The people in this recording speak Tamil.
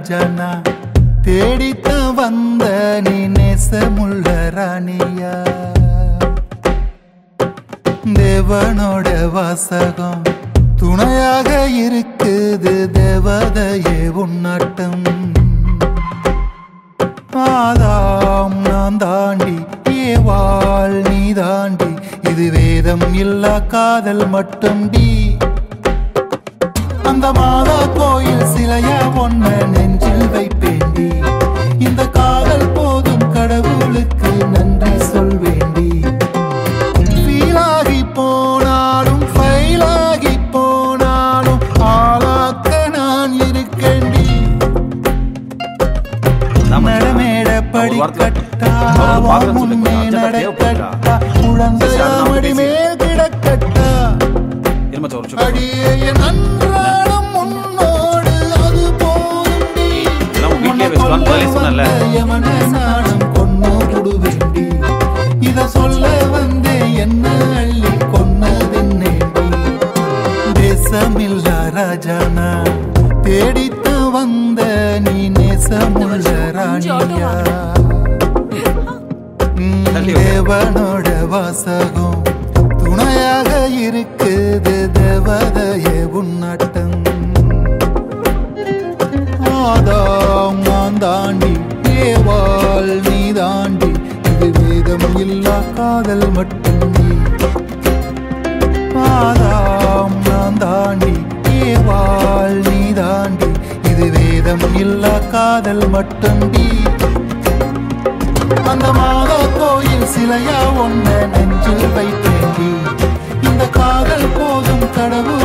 ராஜனா தேடித்தான் வந்த நீ நேசமுள்ள ராணியா தேவனோட வாசகம் துணையாக இருக்குது தேவதையே உன்னாட்டம் ஆதாம் நான் தாண்டி ஏவாள் நீ தாண்டி இது வேதம் இல்லா காதல் மட்டும் டி அந்த மாதா கோயில் சிலையா ஒன்ன நெஞ்சில் வைப்பேண்டி இந்த காதல் போதும் கடவுளுக்கு நன்றி சொல்வேண்டி ஃபீலாகி போனாலும் ஃபைலாகி போனாலும் ஆளாக்க நான் இருக்கேண்டி நடமேட படிக்கட்டா அவர் பார்க்கறேன்னு சொல்லி முன்னே கொஞ்சம் அர்ஜென்ட்டா தேவைப்படுதா? நடக்கட்டா குழந்தையாமடி மேல் கிடக்கட்டா இருமா ஒரு நிமிஷம் அடியே என் அன்றாடம் உன்னோடு அது போதுண்டி. இதெல்லாம் உன் வீட்லயே உன்னை வச்சுக்கலாம், கொல்ல முதல்லயே சொன்னேன்ல. வந்த யமனை நானும் கொன்னு புடுவேண்டி. இத சொல்ல வந்தேன் என்ன அள்ளி கொன்னதென்னேண்டி. தேசமில்லா ராஜானா தேடித்தான் வந்த நீ நேசமுள்ள ராணியா ம், தள்ளி வை. தேவனோட வாசகம் துணையாக இருக்குது தேவதையே உன்னாட்டம் ஆதாம் நான் தாண்டி ஏவாள் நீ தாண்டி இது வேதம் இல்லா காதல் மட்டும் நீ ஆதாம் நான் தாண்டி ஏவாள் நீ தாண்டி இது வேதம் இல்லா காதல் மட்டும் நீ அந்த மாதா கோயில் சிலையா ஒன்ன நெஞ்சில் வைத்தேண்டி இந்த காதல் போதும் கடவுள்